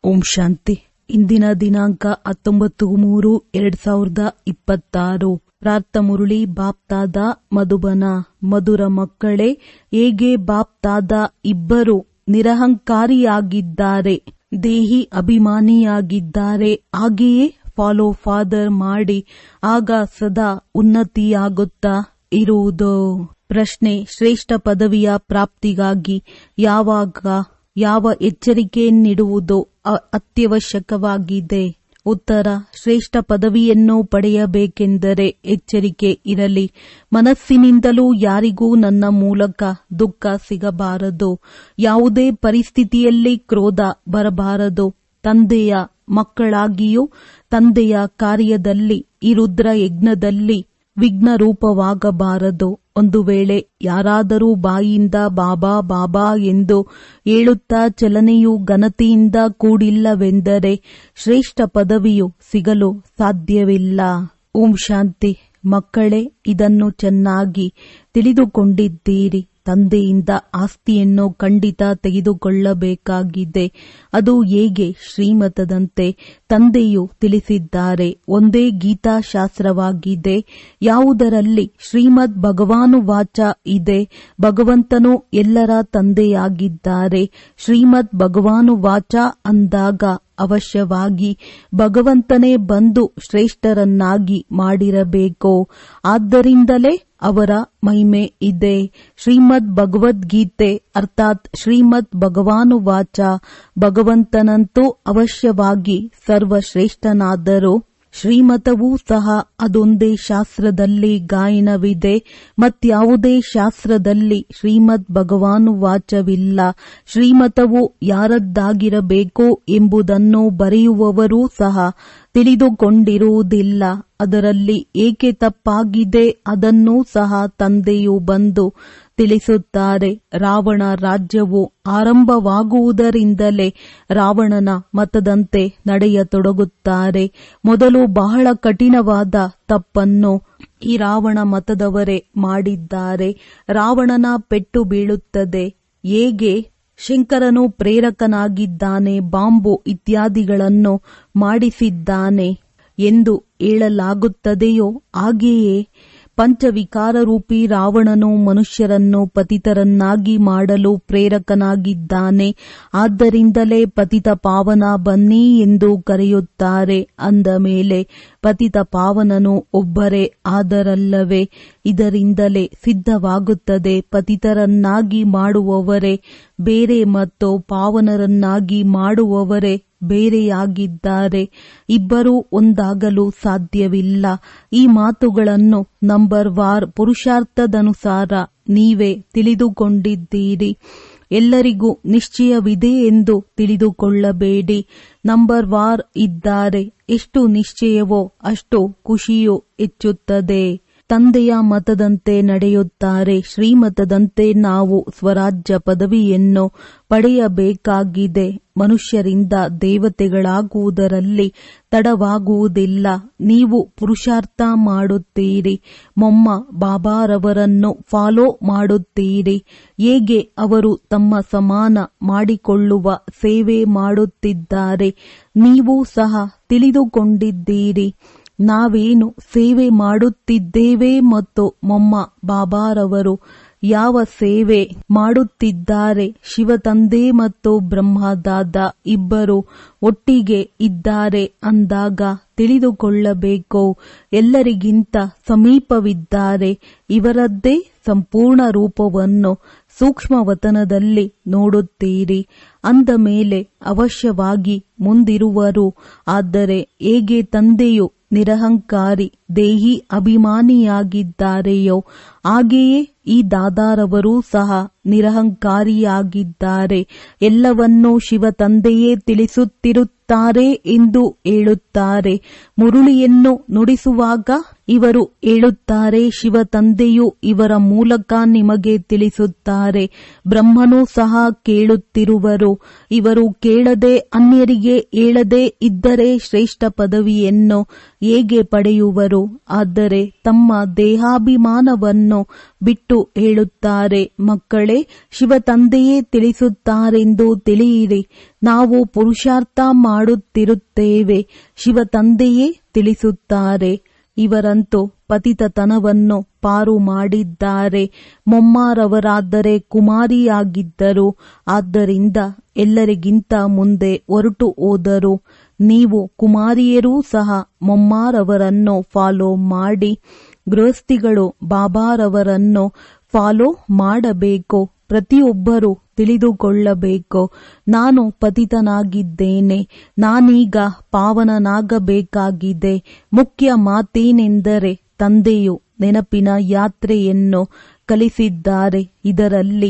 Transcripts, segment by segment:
ಓಂ ಶಾಂತಿ ಇಂದಿನ ದಿನಾಂಕ ಹತ್ತೊಂಬತ್ತು ಮೂರು ಎರಡ್ ಸಾವಿರದ ಇಪ್ಪತ್ತಾರು ಪ್ರಾರ್ಥ ಮುರುಳಿ ಬಾಪ್ತಾದ ಮಧುಬನ ಮಧುರ ಮಕ್ಕಳೇ ಹೇಗೆ ಬಾಪ್ತಾದ ಇಬ್ಬರು ನಿರಹಂಕಾರಿಯಾಗಿದ್ದಾರೆ ದೇಹಿ ಅಭಿಮಾನಿಯಾಗಿದ್ದಾರೆ ಹಾಗೆಯೇ ಫಾಲೋ ಫಾದರ್ ಮಾಡಿ ಆಗ ಸದಾ ಉನ್ನತಿಯಾಗುತ್ತಾ ಇರುವುದು ಪ್ರಶ್ನೆ ಶ್ರೇಷ್ಠ ಪದವಿಯ ಪ್ರಾಪ್ತಿಗಾಗಿ ಯಾವಾಗ ಯಾವ ಎಚ್ಚರಿಕೆ ನೀಡುವುದು ಅ- ಅತ್ಯವಶ್ಯಕವಾಗಿದೆ ಉತ್ತರ ಶ್ರೇಷ್ಠ ಪದವಿಯನ್ನು ಪಡೆಯಬೇಕೆಂದರೆ ಎಚ್ಚರಿಕೆ ಇರಲಿ ಮನಸ್ಸಿನಿಂದಲೂ ಯಾರಿಗೂ ನನ್ನ ಮೂಲಕ ದುಃಖ ಸಿಗಬಾರದು ಯಾವುದೇ ಪರಿಸ್ಥಿತಿಯಲ್ಲಿ ಕ್ರೋಧ ಬರಬಾರದು ತಂದೆಯ ಮಕ್ಕಳಾಗಿಯೂ ತಂದೆಯ ಕಾರ್ಯದಲ್ಲಿ ಈ ರುದ್ರ ಯಜ್ಞದಲ್ಲಿ ವಿಘ್ನ ರೂಪವಾಗಬಾರದು ಒಂದು ವೇಳೆ ಯಾರಾದರೂ ಬಾಯಿಯಿಂದ ಬಾಬಾ ಬಾಬಾ ಎಂದು ಹೇಳುತ್ತಾ ಚಲನೆಯು ಘನತೆಯಿಂದ ಕೂಡಿಲ್ಲವೆಂದರೆ ಶ್ರೇಷ್ಠ ಪದವಿಯು ಸಿಗಲು ಸಾಧ್ಯವಿಲ್ಲ ಓಂ ಶಾಂತಿ ಮಕ್ಕಳೇ ಇದನ್ನು ಚೆನ್ನಾಗಿ ತಿಳಿದುಕೊಂಡಿದ್ದೀರಿ ತಂದೆಯಿಂದ ಆಸ್ತಿಯನ್ನು ಖಂಡಿತ ತೆಗೆದುಕೊಳ್ಳಬೇಕಾಗಿದೆ ಅದು ಹೇಗೆ ಶ್ರೀಮತದಂತೆ ತಂದೆಯು ತಿಳಿಸಿದ್ದಾರೆ ಒಂದೇ ಗೀತಾಶಾಸ್ತ್ರವಾಗಿದೆ ಯಾವುದರಲ್ಲಿ ಶ್ರೀಮದ್ ಭಗವಾನು ವಾಚ ಇದೆ ಭಗವಂತನು ಎಲ್ಲರ ತಂದೆಯಾಗಿದ್ದಾರೆ ಶ್ರೀಮದ್ ಭಗವಾನು ವಾಚ ಅಂದಾಗ ಅವಶ್ಯವಾಗಿ ಭಗವಂತನೇ ಬಂದು ಶ್ರೇಷ್ಠರನ್ನಾಗಿ ಮಾಡಿರಬೇಕು ಆದ್ದರಿಂದಲೇ ಅವರ ಮಹಿಮೆ ಇದೆ ಶ್ರೀಮದ್ ಭಗವದ್ಗೀತೆ ಅರ್ಥಾತ್ ಶ್ರೀಮದ್ ಭಗವಾನು ವಾಚ ಭಗವಂತನಂತೂ ಅವಶ್ಯವಾಗಿ ಸರ್ವಶ್ರೇಷ್ಠನಾದರು ಶ್ರೀಮತವೂ ಸಹ ಅದೊಂದೇ ಶಾಸ್ತ್ರದಲ್ಲಿ ಗಾಯನವಿದೆ ಮತ್ಯಾವುದೇ ಶಾಸ್ತ್ರದಲ್ಲಿ ಶ್ರೀಮದ್ ಭಗವಾನು ವಾಚವಿಲ್ಲ ಶ್ರೀಮತವು ಯಾರದ್ದಾಗಿರಬೇಕು ಎಂಬುದನ್ನು ಬರೆಯುವವರೂ ಸಹ ತಿಳಿದುಕೊಂಡಿರುವುದಿಲ್ಲ ಅದರಲ್ಲಿ ಏಕೆ ತಪ್ಪಾಗಿದೆ ಅದನ್ನೂ ಸಹ ತಂದೆಯು ಬಂದು ತಿಳಿಸುತ್ತಾರೆ ರಾವಣ ರಾಜ್ಯವು ಆರಂಭವಾಗುವುದರಿಂದಲೇ ರಾವಣನ ಮತದಂತೆ ನಡೆಯತೊಡಗುತ್ತಾರೆ ಮೊದಲು ಬಹಳ ಕಠಿಣವಾದ ತಪ್ಪನ್ನು ಈ ರಾವಣ ಮತದವರೇ ಮಾಡಿದ್ದಾರೆ ರಾವಣನ ಪೆಟ್ಟು ಬೀಳುತ್ತದೆ ಹೇಗೆ ಶಂಕರನು ಪ್ರೇರಕನಾಗಿದ್ದಾನೆ ಬಾಂಬು ಇತ್ಯಾದಿಗಳನ್ನು ಮಾಡಿಸಿದ್ದಾನೆ ಎಂದು ಹೇಳಲಾಗುತ್ತದೆಯೋ ಹಾಗೆಯೇ ಪಂಚವಿಕಾರರೂಪಿ ರಾವಣನು ಮನುಷ್ಯರನ್ನು ಪತಿತರನ್ನಾಗಿ ಮಾಡಲು ಪ್ರೇರಕನಾಗಿದ್ದಾನೆ ಆದ್ದರಿಂದಲೇ ಪತಿತ ಪಾವನ ಬನ್ನಿ ಎಂದು ಕರೆಯುತ್ತಾರೆ ಅಂದ ಮೇಲೆ ಪತಿತ ಪಾವನನು ಒಬ್ಬರೇ ಆದರಲ್ಲವೇ ಇದರಿಂದಲೇ ಸಿದ್ಧವಾಗುತ್ತದೆ ಪತಿತರನ್ನಾಗಿ ಮಾಡುವವರೇ ಬೇರೆ ಮತ್ತು ಪಾವನರನ್ನಾಗಿ ಮಾಡುವವರೇ ಬೇರೆಯಾಗಿದ್ದಾರೆ ಇಬ್ಬರೂ ಒಂದಾಗಲು ಸಾಧ್ಯವಿಲ್ಲ ಈ ಮಾತುಗಳನ್ನು ನಂಬರ್ ವಾರ್ ಪುರುಷಾರ್ಥದನುಸಾರ ನೀವೇ ತಿಳಿದುಕೊಂಡಿದ್ದೀರಿ ಎಲ್ಲರಿಗೂ ನಿಶ್ಚಯವಿದೆ ಎಂದು ತಿಳಿದುಕೊಳ್ಳಬೇಡಿ ನಂಬರ್ ವಾರ್ ಇದ್ದಾರೆ ಎಷ್ಟು ನಿಶ್ಚಯವೋ ಅಷ್ಟು ಖುಷಿಯು ಹೆಚ್ಚುತ್ತದೆ ತಂದೆಯ ಮತದಂತೆ ನಡೆಯುತ್ತಾರೆ ಶ್ರೀಮತದಂತೆ ನಾವು ಸ್ವರಾಜ್ಯ ಪದವಿಯನ್ನು ಪಡೆಯಬೇಕಾಗಿದೆ ಮನುಷ್ಯರಿಂದ ದೇವತೆಗಳಾಗುವುದರಲ್ಲಿ ತಡವಾಗುವುದಿಲ್ಲ ನೀವು ಪುರುಷಾರ್ಥ ಮಾಡುತ್ತೀರಿ ಮೊಮ್ಮ ಬಾಬಾರವರನ್ನು ಫಾಲೋ ಮಾಡುತ್ತೀರಿ ಹೇಗೆ ಅವರು ತಮ್ಮ ಸಮಾನ ಮಾಡಿಕೊಳ್ಳುವ ಸೇವೆ ಮಾಡುತ್ತಿದ್ದಾರೆ ನೀವು ಸಹ ತಿಳಿದುಕೊಂಡಿದ್ದೀರಿ ನಾವೇನು ಸೇವೆ ಮಾಡುತ್ತಿದ್ದೇವೆ ಮತ್ತು ಮೊಮ್ಮ ಬಾಬಾರವರು ಯಾವ ಸೇವೆ ಮಾಡುತ್ತಿದ್ದಾರೆ ಶಿವತಂದೆ ಮತ್ತು ಬ್ರಹ್ಮದಾದ ಇಬ್ಬರು ಒಟ್ಟಿಗೆ ಇದ್ದಾರೆ ಅಂದಾಗ ತಿಳಿದುಕೊಳ್ಳಬೇಕು ಎಲ್ಲರಿಗಿಂತ ಸಮೀಪವಿದ್ದಾರೆ ಇವರದ್ದೇ ಸಂಪೂರ್ಣ ರೂಪವನ್ನು ಸೂಕ್ಷ್ಮವತನದಲ್ಲಿ ನೋಡುತ್ತೀರಿ ಅಂದ ಮೇಲೆ ಅವಶ್ಯವಾಗಿ ಮುಂದಿರುವರು ಆದರೆ ಹೇಗೆ ತಂದೆಯು ನಿರಹಂಕಾರಿ ದೇಹಿ ಅಭಿಮಾನಿಯಾಗಿದ್ದಾರೆಯೋ ಹಾಗೆಯೇ ಈ ದಾದಾರವರೂ ಸಹ ನಿರಹಂಕಾರಿಯಾಗಿದ್ದಾರೆ ಎಲ್ಲವನ್ನೂ ಶಿವ ತಂದೆಯೇ ತಿಳಿಸುತ್ತಿರುತ್ತಾರೆ ಎಂದು ಹೇಳುತ್ತಾರೆ ಮುರುಳಿಯನ್ನು ನುಡಿಸುವಾಗ ಇವರು ಹೇಳುತ್ತಾರೆ ಶಿವ ತಂದೆಯು ಇವರ ಮೂಲಕ ನಿಮಗೆ ತಿಳಿಸುತ್ತಾರೆ ಬ್ರಹ್ಮನೂ ಸಹ ಕೇಳುತ್ತಿರುವರು ಇವರು ಕೇಳದೆ ಅನ್ಯರಿಗೆ ಹೇಳದೆ ಇದ್ದರೆ ಶ್ರೇಷ್ಠ ಪದವಿಯನ್ನು ಹೇಗೆ ಪಡೆಯುವರು ಆದರೆ ತಮ್ಮ ದೇಹಾಭಿಮಾನವನ್ನು ಬಿಟ್ಟು ಹೇಳುತ್ತಾರೆ ಮಕ್ಕಳೇ ಮಕ್ಕಳೇ ಶಿವ ತಂದೆಯೇ ತಿಳಿಸುತ್ತಾರೆಂದು ತಿಳಿಯಿರಿ ನಾವು ಪುರುಷಾರ್ಥ ಮಾಡುತ್ತಿರುತ್ತೇವೆ ಶಿವ ತಂದೆಯೇ ತಿಳಿಸುತ್ತಾರೆ ಇವರಂತೂ ಪತಿತತನವನ್ನು ಪಾರು ಮಾಡಿದ್ದಾರೆ ಮೊಮ್ಮಾರವರಾದರೆ ಕುಮಾರಿಯಾಗಿದ್ದರು ಆದ್ದರಿಂದ ಎಲ್ಲರಿಗಿಂತ ಮುಂದೆ ಹೊರಟು ಹೋದರು ನೀವು ಕುಮಾರಿಯರೂ ಸಹ ಮೊಮ್ಮಾರವರನ್ನು ಫಾಲೋ ಮಾಡಿ ಗೃಹಸ್ಥಿಗಳು ಬಾಬಾರವರನ್ನು ಫಾಲೋ ಮಾಡಬೇಕು ಪ್ರತಿಯೊಬ್ಬರೂ ತಿಳಿದುಕೊಳ್ಳಬೇಕು ನಾನು ಪತಿತನಾಗಿದ್ದೇನೆ ನಾನೀಗ ಪಾವನನಾಗಬೇಕಾಗಿದೆ ಮುಖ್ಯ ಮಾತೇನೆಂದರೆ ತಂದೆಯು ನೆನಪಿನ ಯಾತ್ರೆಯನ್ನು ಕಲಿಸಿದ್ದಾರೆ ಇದರಲ್ಲಿ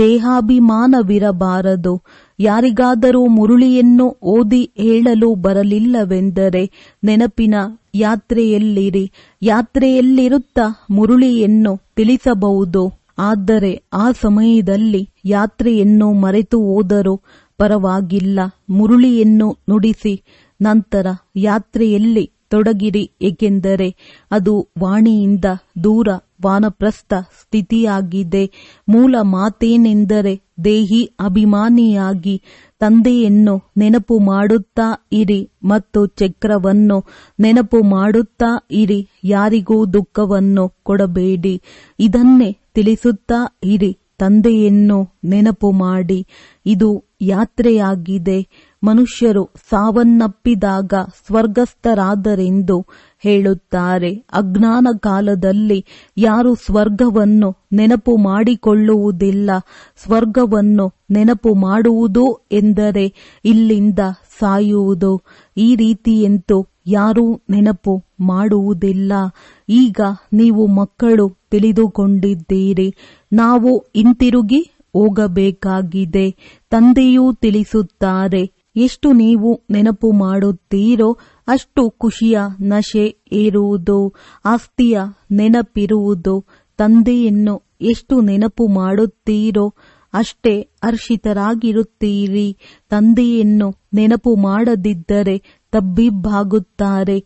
ದೇಹಾಭಿಮಾನವಿರಬಾರದು ಯಾರಿಗಾದರೂ ಮುರುಳಿಯನ್ನು ಓದಿ ಹೇಳಲು ಬರಲಿಲ್ಲವೆಂದರೆ ನೆನಪಿನ ಯಾತ್ರೆಯಲ್ಲಿರಿ ಯಾತ್ರೆಯಲ್ಲಿರುತ್ತಾ ಮುರುಳಿಯನ್ನು ತಿಳಿಸಬಹುದು ಆದರೆ ಆ ಸಮಯದಲ್ಲಿ ಯಾತ್ರೆಯನ್ನು ಮರೆತು ಹೋದರೂ ಪರವಾಗಿಲ್ಲ ಮುರುಳಿಯನ್ನು ನುಡಿಸಿ ನಂತರ ಯಾತ್ರೆಯಲ್ಲಿ ತೊಡಗಿರಿ ಏಕೆಂದರೆ ಅದು ವಾಣಿಯಿಂದ ದೂರ ವಾನಪ್ರಸ್ಥ ಸ್ಥಿತಿಯಾಗಿದೆ ಮೂಲ ಮಾತೇನೆಂದರೆ ದೇಹಿ ಅಭಿಮಾನಿಯಾಗಿ ತಂದೆಯನ್ನು ನೆನಪು ಮಾಡುತ್ತಾ ಇರಿ ಮತ್ತು ಚಕ್ರವನ್ನು ನೆನಪು ಮಾಡುತ್ತಾ ಇರಿ ಯಾರಿಗೂ ದುಃಖವನ್ನು ಕೊಡಬೇಡಿ ಇದನ್ನೇ ತಿಳಿಸುತ್ತಾ ಇರಿ ತಂದೆಯನ್ನು ನೆನಪು ಮಾಡಿ ಇದು ಯಾತ್ರೆಯಾಗಿದೆ ಮನುಷ್ಯರು ಸಾವನ್ನಪ್ಪಿದಾಗ ಸ್ವರ್ಗಸ್ಥರಾದರೆಂದು ಹೇಳುತ್ತಾರೆ ಅಜ್ಞಾನ ಕಾಲದಲ್ಲಿ ಯಾರು ಸ್ವರ್ಗವನ್ನು ನೆನಪು ಮಾಡಿಕೊಳ್ಳುವುದಿಲ್ಲ ಸ್ವರ್ಗವನ್ನು ನೆನಪು ಮಾಡುವುದು ಎಂದರೆ ಇಲ್ಲಿಂದ ಸಾಯುವುದು ಈ ರೀತಿಯಂತೂ ಯಾರೂ ನೆನಪು ಮಾಡುವುದಿಲ್ಲ ಈಗ ನೀವು ಮಕ್ಕಳು ತಿಳಿದುಕೊಂಡಿದ್ದೀರಿ ನಾವು ಹಿಂತಿರುಗಿ ಹೋಗಬೇಕಾಗಿದೆ ತಂದೆಯೂ ತಿಳಿಸುತ್ತಾರೆ ಎಷ್ಟು ನೀವು ನೆನಪು ಮಾಡುತ್ತೀರೋ ಅಷ್ಟು ಖುಷಿಯ ನಶೆ ಏರುವುದು ಆಸ್ತಿಯ ನೆನಪಿರುವುದು ತಂದೆಯನ್ನು ಎಷ್ಟು ನೆನಪು ಮಾಡುತ್ತೀರೋ ಅಷ್ಟೇ ಹರ್ಷಿತರಾಗಿರುತ್ತೀರಿ ತಂದೆಯನ್ನು ನೆನಪು ಮಾಡದಿದ್ದರೆ ತಬ್ಬಿಬ್ಬಾಗುತ್ತಾರೆ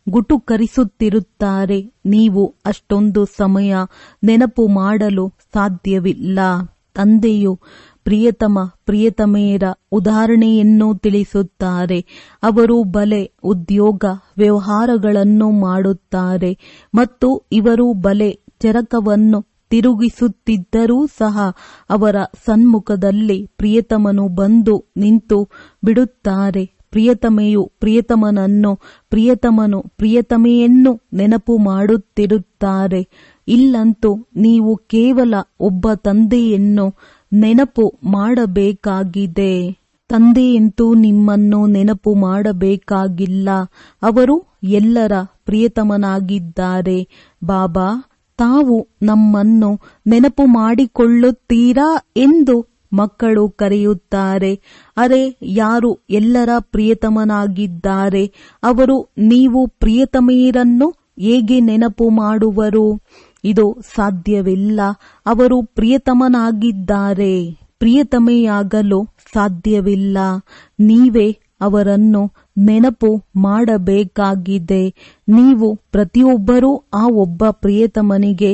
ಗುಟುಕರಿಸುತ್ತಿರುತ್ತಾರೆ ನೀವು ಅಷ್ಟೊಂದು ಸಮಯ ನೆನಪು ಮಾಡಲು ಸಾಧ್ಯವಿಲ್ಲ ತಂದೆಯು ಪ್ರಿಯತಮ ಪ್ರಿಯತಮೆಯರ ಉದಾಹರಣೆಯನ್ನು ತಿಳಿಸುತ್ತಾರೆ ಅವರು ಬಲೆ ಉದ್ಯೋಗ ವ್ಯವಹಾರಗಳನ್ನು ಮಾಡುತ್ತಾರೆ ಮತ್ತು ಇವರು ಬಲೆ ಚರಕವನ್ನು ತಿರುಗಿಸುತ್ತಿದ್ದರೂ ಸಹ ಅವರ ಸನ್ಮುಖದಲ್ಲಿ ಪ್ರಿಯತಮನು ಬಂದು ನಿಂತು ಬಿಡುತ್ತಾರೆ ಪ್ರಿಯತಮೆಯು ಪ್ರಿಯತಮನನ್ನು ಪ್ರಿಯತಮನು ಪ್ರಿಯತಮೆಯನ್ನು ನೆನಪು ಮಾಡುತ್ತಿರುತ್ತಾರೆ ಇಲ್ಲಂತೂ ನೀವು ಕೇವಲ ಒಬ್ಬ ತಂದೆಯನ್ನು ನೆನಪು ಮಾಡಬೇಕಾಗಿದೆ ತಂದೆಯಂತೂ ನಿಮ್ಮನ್ನು ನೆನಪು ಮಾಡಬೇಕಾಗಿಲ್ಲ ಅವರು ಎಲ್ಲರ ಪ್ರಿಯತಮನಾಗಿದ್ದಾರೆ ಬಾಬಾ ತಾವು ನಮ್ಮನ್ನು ನೆನಪು ಮಾಡಿಕೊಳ್ಳುತ್ತೀರಾ ಎಂದು ಮಕ್ಕಳು ಕರೆಯುತ್ತಾರೆ ಅರೆ ಯಾರು ಎಲ್ಲರ ಪ್ರಿಯತಮನಾಗಿದ್ದಾರೆ ಅವರು ನೀವು ಪ್ರಿಯತಮೆಯರನ್ನು ಹೇಗೆ ನೆನಪು ಮಾಡುವರು ಇದು ಸಾಧ್ಯವಿಲ್ಲ ಅವರು ಪ್ರಿಯತಮನಾಗಿದ್ದಾರೆ ಪ್ರಿಯತಮೆಯಾಗಲು ಸಾಧ್ಯವಿಲ್ಲ ನೀವೇ ಅವರನ್ನು ನೆನಪು ಮಾಡಬೇಕಾಗಿದೆ ನೀವು ಪ್ರತಿಯೊಬ್ಬರೂ ಆ ಒಬ್ಬ ಪ್ರಿಯತಮನಿಗೆ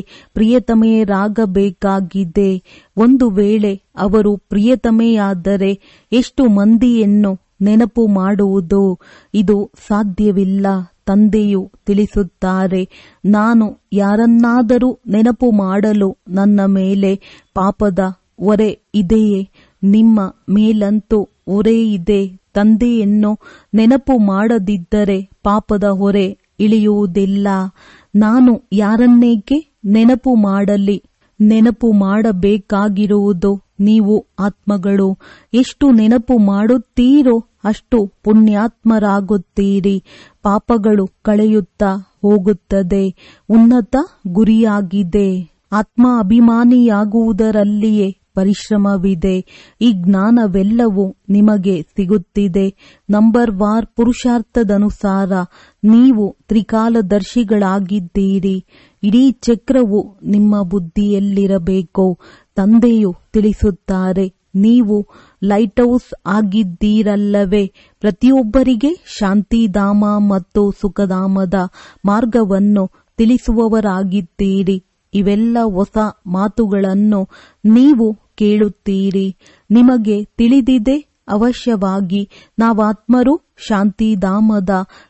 ಪ್ರಿಯತಮೆಯರಾಗಬೇಕಾಗಿದೆ ಒಂದು ವೇಳೆ ಅವರು ಪ್ರಿಯತಮೆಯಾದರೆ ಎಷ್ಟು ಮಂದಿಯನ್ನು ನೆನಪು ಮಾಡುವುದು ಇದು ಸಾಧ್ಯವಿಲ್ಲ ತಂದೆಯು ತಿಳಿಸುತ್ತಾರೆ ನಾನು ಯಾರನ್ನಾದರೂ ನೆನಪು ಮಾಡಲು ನನ್ನ ಮೇಲೆ ಪಾಪದ ಹೊರೆ ಇದೆಯೇ ನಿಮ್ಮ ಮೇಲಂತೂ ಹೊರೆ ಇದೆ ತಂದೆಯನ್ನು ನೆನಪು ಮಾಡದಿದ್ದರೆ ಪಾಪದ ಹೊರೆ ಇಳಿಯುವುದಿಲ್ಲ ನಾನು ಯಾರನ್ನೇಕೆ ನೆನಪು ಮಾಡಲಿ ನೆನಪು ಮಾಡಬೇಕಾಗಿರುವುದು ನೀವು ಆತ್ಮಗಳು ಎಷ್ಟು ನೆನಪು ಮಾಡುತ್ತೀರೋ ಅಷ್ಟು ಪುಣ್ಯಾತ್ಮರಾಗುತ್ತೀರಿ ಪಾಪಗಳು ಕಳೆಯುತ್ತಾ ಹೋಗುತ್ತದೆ ಉನ್ನತ ಗುರಿಯಾಗಿದೆ ಆತ್ಮ ಅಭಿಮಾನಿಯಾಗುವುದರಲ್ಲಿಯೇ ಪರಿಶ್ರಮವಿದೆ ಈ ಜ್ಞಾನವೆಲ್ಲವೂ ನಿಮಗೆ ಸಿಗುತ್ತಿದೆ ನಂಬರ್ ವಾರ್ ಪುರುಷಾರ್ಥದನುಸಾರ ನೀವು ತ್ರಿಕಾಲದರ್ಶಿಗಳಾಗಿದ್ದೀರಿ ಇಡೀ ಚಕ್ರವು ನಿಮ್ಮ ಬುದ್ಧಿಯಲ್ಲಿರಬೇಕು ತಂದೆಯು ತಿಳಿಸುತ್ತಾರೆ ನೀವು ಲೈಟ್ ಹೌಸ್ ಆಗಿದ್ದೀರಲ್ಲವೇ ಪ್ರತಿಯೊಬ್ಬರಿಗೆ ಶಾಂತಿಧಾಮ ಮತ್ತು ಸುಖಧಾಮದ ಮಾರ್ಗವನ್ನು ತಿಳಿಸುವವರಾಗಿದ್ದೀರಿ ಇವೆಲ್ಲ ಹೊಸ ಮಾತುಗಳನ್ನು ನೀವು ಕೇಳುತ್ತೀರಿ ನಿಮಗೆ ತಿಳಿದಿದೆ ಅವಶ್ಯವಾಗಿ ನಾವಾತ್ಮರು ಶಾಂತಿಧಾಮದ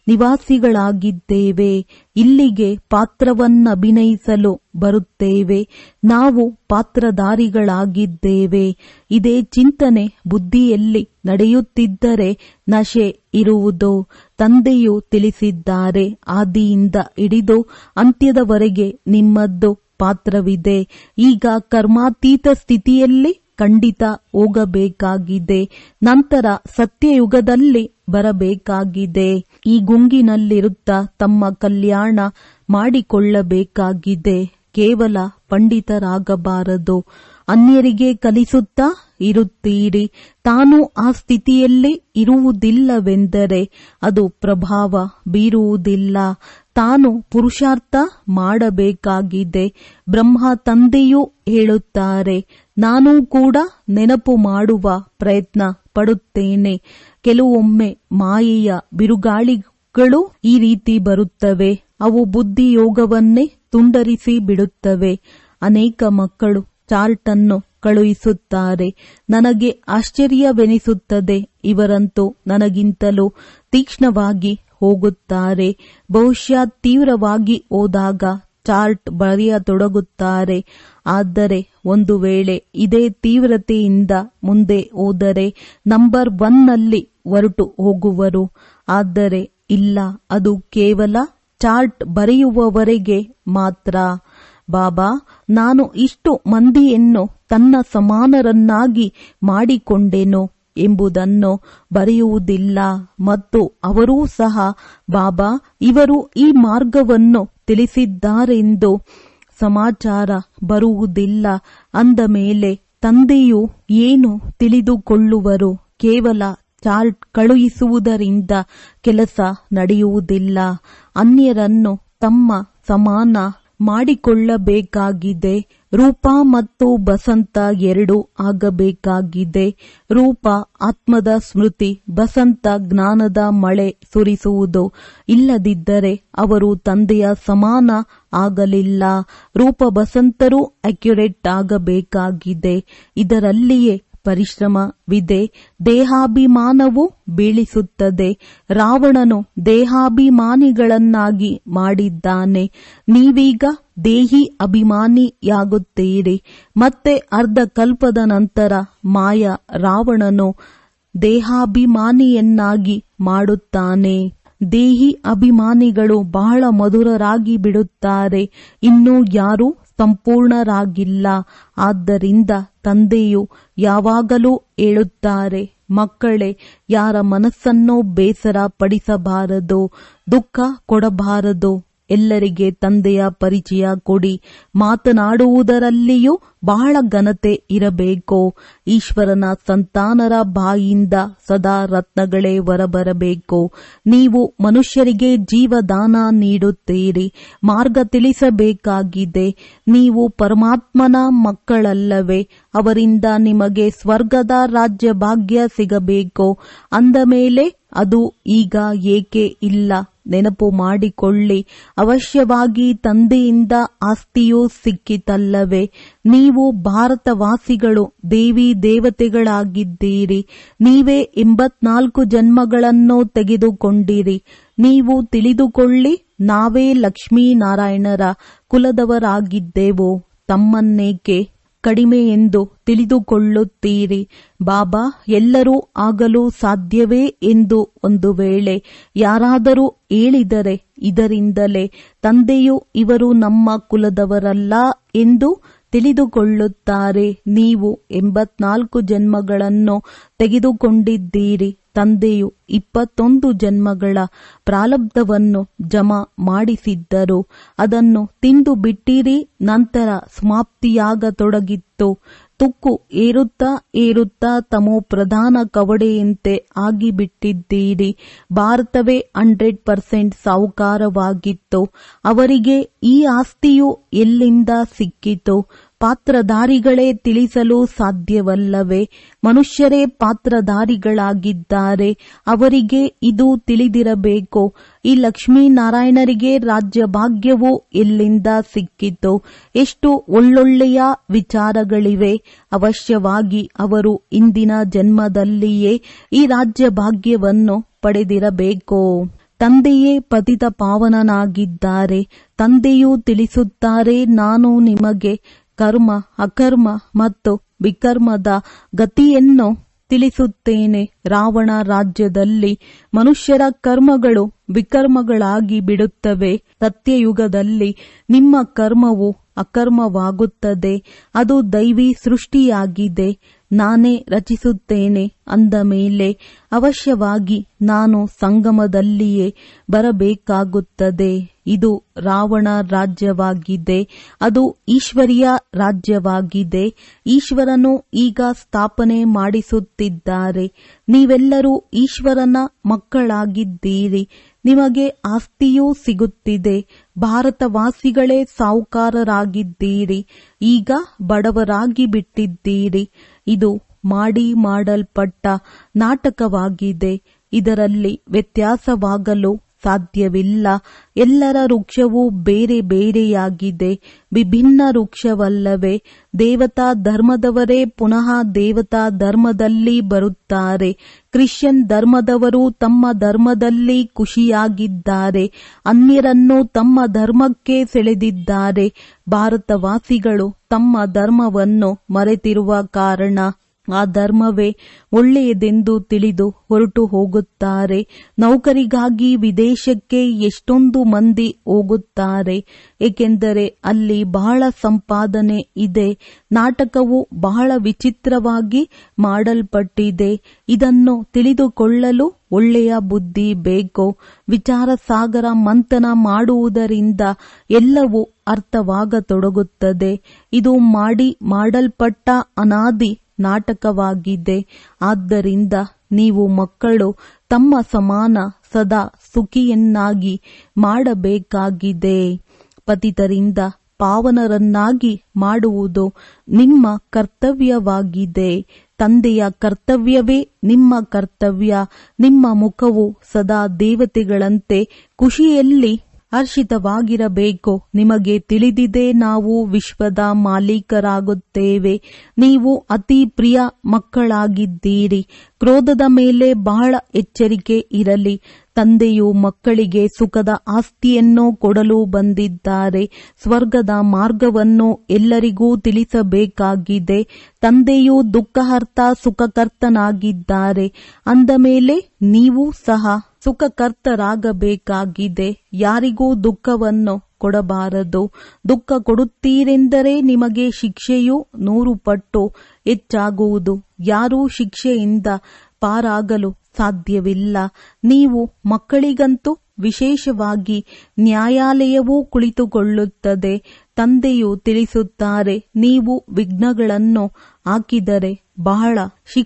ನಿವಾಸಿಗಳಾಗಿದ್ದೇವೆ ಇಲ್ಲಿಗೆ ಪಾತ್ರವನ್ನಭಿನಯಿಸಲು ಬರುತ್ತೇವೆ ನಾವು ಪಾತ್ರಧಾರಿಗಳಾಗಿದ್ದೇವೆ ಇದೇ ಚಿಂತನೆ ಬುದ್ಧಿಯಲ್ಲಿ ನಡೆಯುತ್ತಿದ್ದರೆ ನಶೆ ಇರುವುದು ತಂದೆಯು ತಿಳಿಸಿದ್ದಾರೆ ಆದಿಯಿಂದ ಹಿಡಿದು ಅಂತ್ಯದವರೆಗೆ ನಿಮ್ಮದ್ದು ಪಾತ್ರವಿದೆ ಈಗ ಕರ್ಮಾತೀತ ಸ್ಥಿತಿಯಲ್ಲಿ ಖಂಡಿತ ಹೋಗಬೇಕಾಗಿದೆ ನಂತರ ಸತ್ಯಯುಗದಲ್ಲಿ ಬರಬೇಕಾಗಿದೆ ಈ ಗುಂಗಿನಲ್ಲಿರುತ್ತಾ ತಮ್ಮ ಕಲ್ಯಾಣ ಮಾಡಿಕೊಳ್ಳಬೇಕಾಗಿದೆ ಕೇವಲ ಪಂಡಿತರಾಗಬಾರದು ಅನ್ಯರಿಗೆ ಕಲಿಸುತ್ತಾ ಇರುತ್ತೀರಿ ತಾನು ಆ ಸ್ಥಿತಿಯಲ್ಲಿ ಇರುವುದಿಲ್ಲವೆಂದರೆ ಅದು ಪ್ರಭಾವ ಬೀರುವುದಿಲ್ಲ ತಾನು ಪುರುಷಾರ್ಥ ಮಾಡಬೇಕಾಗಿದೆ ಬ್ರಹ್ಮ ತಂದೆಯೂ ಹೇಳುತ್ತಾರೆ ನಾನು ಕೂಡ ನೆನಪು ಮಾಡುವ ಪ್ರಯತ್ನ ಪಡುತ್ತೇನೆ ಕೆಲವೊಮ್ಮೆ ಮಾಯೆಯ ಬಿರುಗಾಳಿಗಳು ಈ ರೀತಿ ಬರುತ್ತವೆ ಅವು ಬುದ್ಧಿಯೋಗವನ್ನೇ ತುಂಡರಿಸಿ ಬಿಡುತ್ತವೆ ಅನೇಕ ಮಕ್ಕಳು ಚಾರ್ಟ್ ಅನ್ನು ಕಳುಹಿಸುತ್ತಾರೆ ನನಗೆ ಆಶ್ಚರ್ಯವೆನಿಸುತ್ತದೆ ಇವರಂತೂ ನನಗಿಂತಲೂ ತೀಕ್ಷ್ಣವಾಗಿ ಹೋಗುತ್ತಾರೆ ಬಹುಶಃ ತೀವ್ರವಾಗಿ ಹೋದಾಗ ಚಾರ್ಟ್ ಬರೆಯತೊಡಗುತ್ತಾರೆ ಆದರೆ ಒಂದು ವೇಳೆ ಇದೇ ತೀವ್ರತೆಯಿಂದ ಮುಂದೆ ಹೋದರೆ ನಂಬರ್ ಒನ್ನಲ್ಲಿ ಹೊರಟು ಹೋಗುವರು ಆದರೆ ಇಲ್ಲ ಅದು ಕೇವಲ ಚಾರ್ಟ್ ಬರೆಯುವವರೆಗೆ ಮಾತ್ರ ಬಾಬಾ ನಾನು ಇಷ್ಟು ಮಂದಿಯನ್ನು ತನ್ನ ಸಮಾನರನ್ನಾಗಿ ಮಾಡಿಕೊಂಡೆನು ಎಂಬುದನ್ನು ಬರೆಯುವುದಿಲ್ಲ ಮತ್ತು ಅವರೂ ಸಹ ಬಾಬಾ ಇವರು ಈ ಮಾರ್ಗವನ್ನು ತಿಳಿಸಿದ್ದಾರೆಂದು ಸಮಾಚಾರ ಬರುವುದಿಲ್ಲ ಅಂದ ಮೇಲೆ ತಂದೆಯು ಏನು ತಿಳಿದುಕೊಳ್ಳುವರು ಕೇವಲ ಚಾರ್ಟ್ ಕಳುಹಿಸುವುದರಿಂದ ಕೆಲಸ ನಡೆಯುವುದಿಲ್ಲ ಅನ್ಯರನ್ನು ತಮ್ಮ ಸಮಾನ ಮಾಡಿಕೊಳ್ಳಬೇಕಾಗಿದೆ ರೂಪ ಮತ್ತು ಬಸಂತ ಎರಡು ಆಗಬೇಕಾಗಿದೆ ರೂಪ ಆತ್ಮದ ಸ್ಮೃತಿ ಬಸಂತ ಜ್ಞಾನದ ಮಳೆ ಸುರಿಸುವುದು ಇಲ್ಲದಿದ್ದರೆ ಅವರು ತಂದೆಯ ಸಮಾನ ಆಗಲಿಲ್ಲ ರೂಪ ಬಸಂತರೂ ಅಕ್ಯುರೇಟ್ ಆಗಬೇಕಾಗಿದೆ ಇದರಲ್ಲಿಯೇ ಪರಿಶ್ರಮವಿದೆ ದೇಹಾಭಿಮಾನವು ಬೀಳಿಸುತ್ತದೆ ರಾವಣನು ದೇಹಾಭಿಮಾನಿಗಳನ್ನಾಗಿ ಮಾಡಿದ್ದಾನೆ ನೀವೀಗ ದೇಹಿ ಅಭಿಮಾನಿಯಾಗುತ್ತೀರಿ ಮತ್ತೆ ಅರ್ಧ ಕಲ್ಪದ ನಂತರ ಮಾಯ ರಾವಣನು ದೇಹಾಭಿಮಾನಿಯನ್ನಾಗಿ ಮಾಡುತ್ತಾನೆ ದೇಹಿ ಅಭಿಮಾನಿಗಳು ಬಹಳ ಮಧುರರಾಗಿ ಬಿಡುತ್ತಾರೆ ಇನ್ನು ಯಾರೂ ಸಂಪೂರ್ಣರಾಗಿಲ್ಲ ಆದ್ದರಿಂದ ತಂದೆಯು ಯಾವಾಗಲೂ ಹೇಳುತ್ತಾರೆ ಮಕ್ಕಳೇ ಯಾರ ಮನಸ್ಸನ್ನು ಬೇಸರ ಪಡಿಸಬಾರದು ದುಃಖ ಕೊಡಬಾರದು ಎಲ್ಲರಿಗೆ ತಂದೆಯ ಪರಿಚಯ ಕೊಡಿ ಮಾತನಾಡುವುದರಲ್ಲಿಯೂ ಬಹಳ ಘನತೆ ಇರಬೇಕು ಈಶ್ವರನ ಸಂತಾನರ ಬಾಯಿಂದ ಸದಾ ರತ್ನಗಳೇ ಹೊರಬರಬೇಕು ನೀವು ಮನುಷ್ಯರಿಗೆ ಜೀವದಾನ ನೀಡುತ್ತೀರಿ ಮಾರ್ಗ ತಿಳಿಸಬೇಕಾಗಿದೆ ನೀವು ಪರಮಾತ್ಮನ ಮಕ್ಕಳಲ್ಲವೇ ಅವರಿಂದ ನಿಮಗೆ ಸ್ವರ್ಗದ ರಾಜ್ಯ ಭಾಗ್ಯ ಸಿಗಬೇಕು ಅಂದ ಮೇಲೆ ಅದು ಈಗ ಏಕೆ ಇಲ್ಲ ನೆನಪು ಮಾಡಿಕೊಳ್ಳಿ ಅವಶ್ಯವಾಗಿ ತಂದೆಯಿಂದ ಆಸ್ತಿಯೂ ಸಿಕ್ಕಿತಲ್ಲವೇ ನೀವು ಭಾರತವಾಸಿಗಳು ದೇವಿ ದೇವತೆಗಳಾಗಿದ್ದೀರಿ ನೀವೇ ಎಂಬತ್ನಾಲ್ಕು ಜನ್ಮಗಳನ್ನು ತೆಗೆದುಕೊಂಡಿರಿ ನೀವು ತಿಳಿದುಕೊಳ್ಳಿ ನಾವೇ ಲಕ್ಷ್ಮೀನಾರಾಯಣರ ಕುಲದವರಾಗಿದ್ದೆವು ತಮ್ಮನ್ನೇಕೆ ಕಡಿಮೆ ಎಂದು ತಿಳಿದುಕೊಳ್ಳುತ್ತೀರಿ ಬಾಬಾ ಎಲ್ಲರೂ ಆಗಲು ಸಾಧ್ಯವೇ ಎಂದು ಒಂದು ವೇಳೆ ಯಾರಾದರೂ ಹೇಳಿದರೆ ಇದರಿಂದಲೇ ತಂದೆಯು ಇವರು ನಮ್ಮ ಕುಲದವರಲ್ಲ ಎಂದು ತಿಳಿದುಕೊಳ್ಳುತ್ತಾರೆ ನೀವು ಎಂಬತ್ನಾಲ್ಕು ಜನ್ಮಗಳನ್ನು ತೆಗೆದುಕೊಂಡಿದ್ದೀರಿ ತಂದೆಯು ಇಪ್ಪತ್ತೊಂದು ಜನ್ಮಗಳ ಪ್ರಾರಬ್ಧವನ್ನು ಜಮಾ ಮಾಡಿಸಿದ್ದರು ಅದನ್ನು ತಿಂದು ಬಿಟ್ಟಿರಿ ನಂತರ ಸಮಾಪ್ತಿಯಾಗತೊಡಗಿತ್ತು ತುಕ್ಕು ಏರುತ್ತಾ ಏರುತ್ತಾ ತಮೋ ಪ್ರಧಾನ ಕವಡೆಯಂತೆ ಆಗಿಬಿಟ್ಟಿದ್ದೀರಿ ಭಾರತವೇ ಹಂಡ್ರೆಡ್ ಪರ್ಸೆಂಟ್ ಸಾಹುಕಾರವಾಗಿತ್ತು ಅವರಿಗೆ ಈ ಆಸ್ತಿಯು ಎಲ್ಲಿಂದ ಸಿಕ್ಕಿತು ಪಾತ್ರಧಾರಿಗಳೇ ತಿಳಿಸಲು ಸಾಧ್ಯವಲ್ಲವೇ ಮನುಷ್ಯರೇ ಪಾತ್ರಧಾರಿಗಳಾಗಿದ್ದಾರೆ ಅವರಿಗೆ ಇದು ತಿಳಿದಿರಬೇಕು ಈ ಲಕ್ಷ್ಮೀನಾರಾಯಣರಿಗೆ ರಾಜ್ಯ ಭಾಗ್ಯವು ಎಲ್ಲಿಂದ ಸಿಕ್ಕಿತು ಎಷ್ಟು ಒಳ್ಳೊಳ್ಳೆಯ ವಿಚಾರಗಳಿವೆ ಅವಶ್ಯವಾಗಿ ಅವರು ಇಂದಿನ ಜನ್ಮದಲ್ಲಿಯೇ ಈ ರಾಜ್ಯ ಭಾಗ್ಯವನ್ನು ಪಡೆದಿರಬೇಕು ತಂದೆಯೇ ಪತಿತ ಪಾವನನಾಗಿದ್ದಾರೆ ತಂದೆಯೂ ತಿಳಿಸುತ್ತಾರೆ ನಾನು ನಿಮಗೆ ಕರ್ಮ ಅಕರ್ಮ ಮತ್ತು ವಿಕರ್ಮದ ಗತಿಯನ್ನು ತಿಳಿಸುತ್ತೇನೆ ರಾವಣ ರಾಜ್ಯದಲ್ಲಿ ಮನುಷ್ಯರ ಕರ್ಮಗಳು ವಿಕರ್ಮಗಳಾಗಿ ಬಿಡುತ್ತವೆ ಸತ್ಯಯುಗದಲ್ಲಿ ನಿಮ್ಮ ಕರ್ಮವು ಅಕರ್ಮವಾಗುತ್ತದೆ ಅದು ದೈವಿ ಸೃಷ್ಟಿಯಾಗಿದೆ ನಾನೇ ರಚಿಸುತ್ತೇನೆ ಅಂದ ಮೇಲೆ ಅವಶ್ಯವಾಗಿ ನಾನು ಸಂಗಮದಲ್ಲಿಯೇ ಬರಬೇಕಾಗುತ್ತದೆ ಇದು ರಾವಣ ರಾಜ್ಯವಾಗಿದೆ ಅದು ಈಶ್ವರಿಯ ರಾಜ್ಯವಾಗಿದೆ ಈಶ್ವರನು ಈಗ ಸ್ಥಾಪನೆ ಮಾಡಿಸುತ್ತಿದ್ದಾರೆ ನೀವೆಲ್ಲರೂ ಈಶ್ವರನ ಮಕ್ಕಳಾಗಿದ್ದೀರಿ ನಿಮಗೆ ಆಸ್ತಿಯೂ ಸಿಗುತ್ತಿದೆ ಭಾರತವಾಸಿಗಳೇ ಸಾಹುಕಾರರಾಗಿದ್ದೀರಿ ಈಗ ಬಡವರಾಗಿ ಬಿಟ್ಟಿದ್ದೀರಿ ಇದು ಮಾಡಿ ಮಾಡಲ್ಪಟ್ಟ ನಾಟಕವಾಗಿದೆ ಇದರಲ್ಲಿ ವ್ಯತ್ಯಾಸವಾಗಲು ಸಾಧ್ಯವಿಲ್ಲ ಎಲ್ಲರ ವೃಕ್ಷವು ಬೇರೆ ಬೇರೆಯಾಗಿದೆ ವಿಭಿನ್ನ ವೃಕ್ಷವಲ್ಲವೇ ದೇವತಾ ಧರ್ಮದವರೇ ಪುನಃ ದೇವತಾ ಧರ್ಮದಲ್ಲಿ ಬರುತ್ತಾರೆ ಕ್ರಿಶ್ಚಿಯನ್ ಧರ್ಮದವರು ತಮ್ಮ ಧರ್ಮದಲ್ಲಿ ಖುಷಿಯಾಗಿದ್ದಾರೆ ಅನ್ಯರನ್ನು ತಮ್ಮ ಧರ್ಮಕ್ಕೆ ಸೆಳೆದಿದ್ದಾರೆ ಭಾರತವಾಸಿಗಳು ತಮ್ಮ ಧರ್ಮವನ್ನು ಮರೆತಿರುವ ಕಾರಣ ಆ ಧರ್ಮವೇ ಒಳ್ಳೆಯದೆಂದು ತಿಳಿದು ಹೊರಟು ಹೋಗುತ್ತಾರೆ ನೌಕರಿಗಾಗಿ ವಿದೇಶಕ್ಕೆ ಎಷ್ಟೊಂದು ಮಂದಿ ಹೋಗುತ್ತಾರೆ ಏಕೆಂದರೆ ಅಲ್ಲಿ ಬಹಳ ಸಂಪಾದನೆ ಇದೆ ನಾಟಕವು ಬಹಳ ವಿಚಿತ್ರವಾಗಿ ಮಾಡಲ್ಪಟ್ಟಿದೆ ಇದನ್ನು ತಿಳಿದುಕೊಳ್ಳಲು ಒಳ್ಳೆಯ ಬುದ್ಧಿ ಬೇಕು ವಿಚಾರ ಸಾಗರ ಮಂಥನ ಮಾಡುವುದರಿಂದ ಎಲ್ಲವೂ ಅರ್ಥವಾಗತೊಡಗುತ್ತದೆ ಇದು ಮಾಡಿ ಮಾಡಲ್ಪಟ್ಟ ಅನಾದಿ ನಾಟಕವಾಗಿದೆ ಆದ್ದರಿಂದ ನೀವು ಮಕ್ಕಳು ತಮ್ಮ ಸಮಾನ ಸದಾ ಸುಖಿಯನ್ನಾಗಿ ಮಾಡಬೇಕಾಗಿದೆ ಪತಿತರಿಂದ ಪಾವನರನ್ನಾಗಿ ಮಾಡುವುದು ನಿಮ್ಮ ಕರ್ತವ್ಯವಾಗಿದೆ ತಂದೆಯ ಕರ್ತವ್ಯವೇ ನಿಮ್ಮ ಕರ್ತವ್ಯ ನಿಮ್ಮ ಮುಖವು ಸದಾ ದೇವತೆಗಳಂತೆ ಖುಷಿಯಲ್ಲಿ ಹರ್ಷಿತವಾಗಿರಬೇಕು ನಿಮಗೆ ತಿಳಿದಿದೆ ನಾವು ವಿಶ್ವದ ಮಾಲೀಕರಾಗುತ್ತೇವೆ ನೀವು ಅತಿ ಪ್ರಿಯ ಮಕ್ಕಳಾಗಿದ್ದೀರಿ ಕ್ರೋಧದ ಮೇಲೆ ಬಹಳ ಎಚ್ಚರಿಕೆ ಇರಲಿ ತಂದೆಯು ಮಕ್ಕಳಿಗೆ ಸುಖದ ಆಸ್ತಿಯನ್ನು ಕೊಡಲು ಬಂದಿದ್ದಾರೆ ಸ್ವರ್ಗದ ಮಾರ್ಗವನ್ನು ಎಲ್ಲರಿಗೂ ತಿಳಿಸಬೇಕಾಗಿದೆ ತಂದೆಯು ದುಃಖಹರ್ತ ಸುಖಕರ್ತನಾಗಿದ್ದಾರೆ ಅಂದ ಮೇಲೆ ನೀವು ಸಹ ಸುಖಕರ್ತರಾಗಬೇಕಾಗಿದೆ ಯಾರಿಗೂ ದುಃಖವನ್ನು ಕೊಡಬಾರದು ದುಃಖ ಕೊಡುತ್ತೀರೆಂದರೆ ನಿಮಗೆ ಶಿಕ್ಷೆಯು ನೂರು ಪಟ್ಟು ಹೆಚ್ಚಾಗುವುದು ಯಾರೂ ಶಿಕ್ಷೆಯಿಂದ ಪಾರಾಗಲು ಸಾಧ್ಯವಿಲ್ಲ ನೀವು ಮಕ್ಕಳಿಗಂತೂ ವಿಶೇಷವಾಗಿ ನ್ಯಾಯಾಲಯವೂ ಕುಳಿತುಕೊಳ್ಳುತ್ತದೆ ತಂದೆಯು ತಿಳಿಸುತ್ತಾರೆ ನೀವು ವಿಘ್ನಗಳನ್ನು ಹಾಕಿದರೆ ಬಹಳ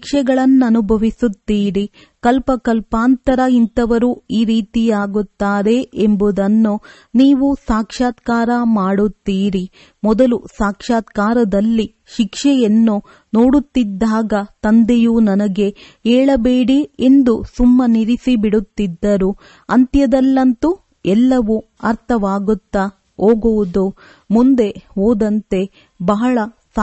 ಶಿಕ್ಷೆಗಳನ್ನನುಭವಿಸುತ್ತೀರಿ ಕಲ್ಪ ಕಲ್ಪಾಂತರ ಇಂಥವರು ಈ ರೀತಿಯಾಗುತ್ತಾರೆ ಎಂಬುದನ್ನು ನೀವು ಸಾಕ್ಷಾತ್ಕಾರ ಮಾಡುತ್ತೀರಿ ಮೊದಲು ಸಾಕ್ಷಾತ್ಕಾರದಲ್ಲಿ ಶಿಕ್ಷೆಯನ್ನು ನೋಡುತ್ತಿದ್ದಾಗ ತಂದೆಯು ನನಗೆ ಹೇಳಬೇಡಿ ಎಂದು ಸುಮ್ಮನಿರಿಸಿ ಬಿಡುತ್ತಿದ್ದರು ಅಂತ್ಯದಲ್ಲಂತೂ ಎಲ್ಲವೂ ಅರ್ಥವಾಗುತ್ತಾ ಹೋಗುವುದು ಮುಂದೆ ಹೋದಂತೆ ಬಹಳ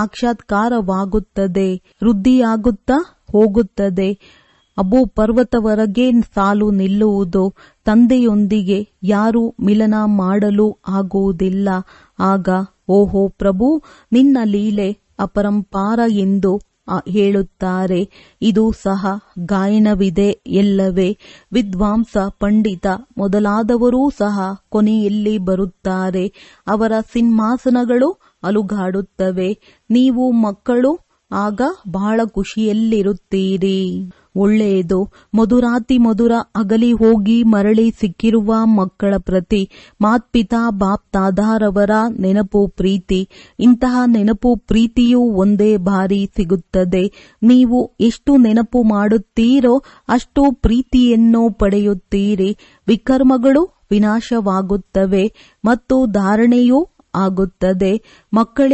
ಸಾಕ್ಷಾತ್ಕಾರವಾಗುತ್ತದೆ ವೃದ್ಧಿಯಾಗುತ್ತಾ ಹೋಗುತ್ತದೆ ಅಬು ಪರ್ವತವರೆಗೆ ಸಾಲು ನಿಲ್ಲುವುದು ತಂದೆಯೊಂದಿಗೆ ಯಾರೂ ಮಿಲನ ಮಾಡಲು ಆಗುವುದಿಲ್ಲ ಆಗ ಓಹೋ ಪ್ರಭು ನಿನ್ನ ಲೀಲೆ ಅಪರಂಪಾರ ಎಂದು ಹೇಳುತ್ತಾರೆ ಇದು ಸಹ ಗಾಯನವಿದೆ ಎಲ್ಲವೇ ವಿದ್ವಾಂಸ ಪಂಡಿತ ಮೊದಲಾದವರೂ ಸಹ ಕೊನೆಯಲ್ಲಿ ಬರುತ್ತಾರೆ ಅವರ ಸಿಂಹಾಸನಗಳು ಅಲುಗಾಡುತ್ತವೆ ನೀವು ಮಕ್ಕಳು ಆಗ ಬಹಳ ಖುಷಿಯಲ್ಲಿರುತ್ತೀರಿ ಒಳ್ಳೆಯದು ಮಧುರಾತಿ ಮಧುರ ಅಗಲಿ ಹೋಗಿ ಮರಳಿ ಸಿಕ್ಕಿರುವ ಮಕ್ಕಳ ಪ್ರತಿ ಮಾತ್ಪಿತಾ ಬಾಪ್ ತಾದಾರವರ ನೆನಪು ಪ್ರೀತಿ ಇಂತಹ ನೆನಪು ಪ್ರೀತಿಯೂ ಒಂದೇ ಬಾರಿ ಸಿಗುತ್ತದೆ ನೀವು ಎಷ್ಟು ನೆನಪು ಮಾಡುತ್ತೀರೋ ಅಷ್ಟು ಪ್ರೀತಿಯನ್ನು ಪಡೆಯುತ್ತೀರಿ ವಿಕರ್ಮಗಳು ವಿನಾಶವಾಗುತ್ತವೆ ಮತ್ತು ಧಾರಣೆಯೂ ಆಗುತ್ತದೆ ಮಕ್ಕಳಿಗೆ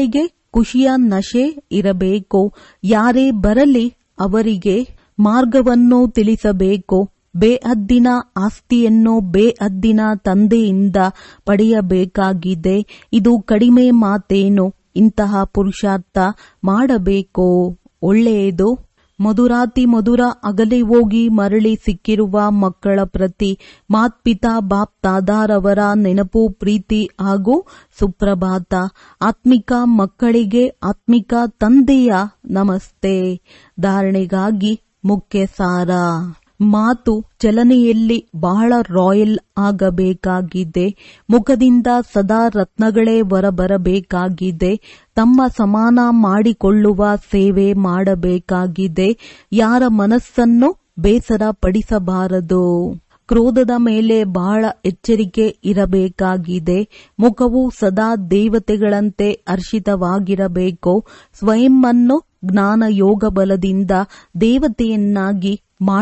ಖುಷಿಯ ನಶೆ ಇರಬೇಕು ಯಾರೇ ಬರಲಿ ಅವರಿಗೆ ಮಾರ್ಗವನ್ನು ತಿಳಿಸಬೇಕು ಬೇಹದ್ದಿನ ಆಸ್ತಿಯನ್ನು ಬೇಹದ್ದಿನ ತಂದೆಯಿಂದ ಪಡೆಯಬೇಕಾಗಿದೆ ಇದು ಕಡಿಮೆ ಮಾತೇನು ಇಂತಹ ಪುರುಷಾರ್ಥ ಮಾಡಬೇಕು ಒಳ್ಳೆಯದು ಮಧುರಾತಿ ಮಧುರ ಅಗಲೆ ಹೋಗಿ ಮರಳಿ ಸಿಕ್ಕಿರುವ ಮಕ್ಕಳ ಪ್ರತಿ ಮಾತ್ಪಿತಾ ಬಾಪ್ ತಾದಾರವರ ನೆನಪು ಪ್ರೀತಿ ಹಾಗೂ ಸುಪ್ರಭಾತ ಆತ್ಮಿಕ ಮಕ್ಕಳಿಗೆ ಆತ್ಮಿಕ ತಂದೆಯ ನಮಸ್ತೆ ಧಾರಣೆಗಾಗಿ ಮುಖ್ಯ ಸಾರ ಮಾತು ಚಲನೆಯಲ್ಲಿ ಬಹಳ ರಾಯಲ್ ಆಗಬೇಕಾಗಿದೆ ಮುಖದಿಂದ ಸದಾ ರತ್ನಗಳೇ ಹೊರಬರಬೇಕಾಗಿದೆ ತಮ್ಮ ಸಮಾನ ಮಾಡಿಕೊಳ್ಳುವ ಸೇವೆ ಮಾಡಬೇಕಾಗಿದೆ ಯಾರ ಮನಸ್ಸನ್ನು ಬೇಸರ ಪಡಿಸಬಾರದು ಕ್ರೋಧದ ಮೇಲೆ ಬಹಳ ಎಚ್ಚರಿಕೆ ಇರಬೇಕಾಗಿದೆ ಮುಖವು ಸದಾ ದೇವತೆಗಳಂತೆ ಹರ್ಷಿತವಾಗಿರಬೇಕು ಸ್ವಯಂ ಅನ್ನು ಜ್ಞಾನ ಯೋಗ ಬಲದಿಂದ ದೇವತೆಯನ್ನಾಗಿ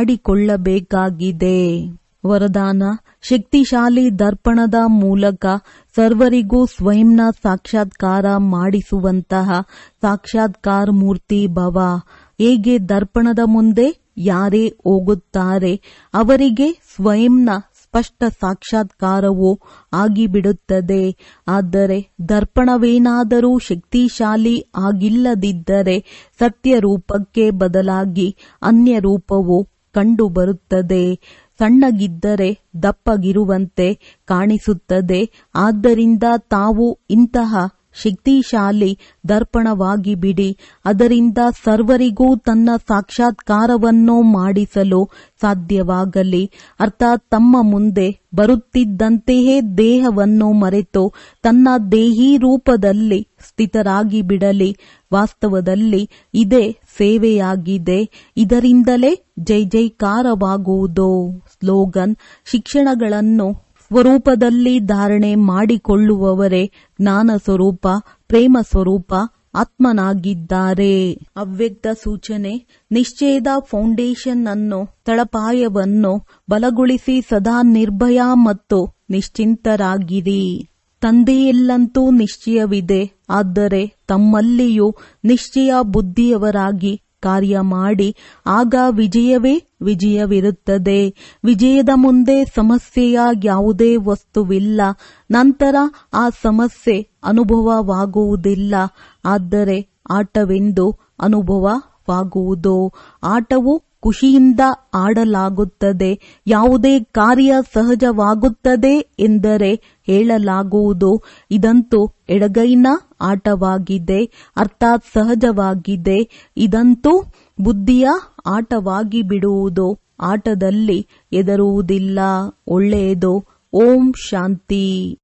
ಮಾಡಿಕೊಳ್ಳಬೇಕಾಗಿದೆ ವರದಾನ ಶಕ್ತಿಶಾಲಿ ದರ್ಪಣದ ಮೂಲಕ ಸರ್ವರಿಗೂ ಸ್ವಯಂನ ಸಾಕ್ಷಾತ್ಕಾರ ಮಾಡಿಸುವಂತಹ ಸಾಕ್ಷಾತ್ಕಾರ ಮೂರ್ತಿ ಭವ ಹೇಗೆ ದರ್ಪಣದ ಮುಂದೆ ಯಾರೇ ಹೋಗುತ್ತಾರೆ ಅವರಿಗೆ ಸ್ವಯಂನ ಸ್ಪಷ್ಟ ಸಾಕ್ಷಾತ್ಕಾರವು ಆಗಿಬಿಡುತ್ತದೆ ಆದರೆ ದರ್ಪಣವೇನಾದರೂ ಶಕ್ತಿಶಾಲಿ ಆಗಿಲ್ಲದಿದ್ದರೆ ಸತ್ಯ ರೂಪಕ್ಕೆ ಬದಲಾಗಿ ಅನ್ಯ ರೂಪವು ಕಂಡುಬರುತ್ತದೆ ಸಣ್ಣಗಿದ್ದರೆ ದಪ್ಪಗಿರುವಂತೆ ಕಾಣಿಸುತ್ತದೆ ಆದ್ದರಿಂದ ತಾವು ಇಂತಹ ಶಕ್ತಿಶಾಲಿ ದರ್ಪಣವಾಗಿ ಬಿಡಿ ಅದರಿಂದ ಸರ್ವರಿಗೂ ತನ್ನ ಸಾಕ್ಷಾತ್ಕಾರವನ್ನು ಮಾಡಿಸಲು ಸಾಧ್ಯವಾಗಲಿ ಅರ್ಥಾತ್ ತಮ್ಮ ಮುಂದೆ ಬರುತ್ತಿದ್ದಂತೆಯೇ ದೇಹವನ್ನು ಮರೆತು ತನ್ನ ದೇಹಿ ರೂಪದಲ್ಲಿ ಸ್ಥಿತರಾಗಿ ಬಿಡಲಿ ವಾಸ್ತವದಲ್ಲಿ ಇದೇ ಸೇವೆಯಾಗಿದೆ ಇದರಿಂದಲೇ ಜೈ ಜೈಕಾರವಾಗುವುದು ಸ್ಲೋಗನ್ ಶಿಕ್ಷಣಗಳನ್ನು ಸ್ವರೂಪದಲ್ಲಿ ಧಾರಣೆ ಮಾಡಿಕೊಳ್ಳುವವರೇ ಜ್ಞಾನ ಸ್ವರೂಪ ಪ್ರೇಮ ಸ್ವರೂಪ ಆತ್ಮನಾಗಿದ್ದಾರೆ ಅವ್ಯಕ್ತ ಸೂಚನೆ ನಿಶ್ಚಯದ ಫೌಂಡೇಶನ್ ಅನ್ನು ತಳಪಾಯವನ್ನು ಬಲಗೊಳಿಸಿ ಸದಾ ನಿರ್ಭಯ ಮತ್ತು ನಿಶ್ಚಿಂತರಾಗಿರಿ ತಂದೆಯಲ್ಲಂತೂ ನಿಶ್ಚಯವಿದೆ ಆದರೆ ತಮ್ಮಲ್ಲಿಯೂ ನಿಶ್ಚಯ ಬುದ್ಧಿಯವರಾಗಿ ಕಾರ್ಯ ಮಾಡಿ ಆಗ ವಿಜಯವೇ ವಿಜಯವಿರುತ್ತದೆ ವಿಜಯದ ಮುಂದೆ ಸಮಸ್ಯೆಯ ಯಾವುದೇ ವಸ್ತುವಿಲ್ಲ ನಂತರ ಆ ಸಮಸ್ಯೆ ಅನುಭವವಾಗುವುದಿಲ್ಲ ಆದರೆ ಆಟವೆಂದು ಅನುಭವವಾಗುವುದು ಆಟವು ಖುಷಿಯಿಂದ ಆಡಲಾಗುತ್ತದೆ ಯಾವುದೇ ಕಾರ್ಯ ಸಹಜವಾಗುತ್ತದೆ ಎಂದರೆ ಹೇಳಲಾಗುವುದು ಇದಂತೂ ಎಡಗೈನ ಆಟವಾಗಿದೆ ಅರ್ಥಾತ್ ಸಹಜವಾಗಿದೆ ಇದಂತೂ ಬುದ್ಧಿಯ ಆಟವಾಗಿ ಬಿಡುವುದು ಆಟದಲ್ಲಿ ಎದರುವುದಿಲ್ಲ ಒಳ್ಳೆಯದು ಓಂ ಶಾಂತಿ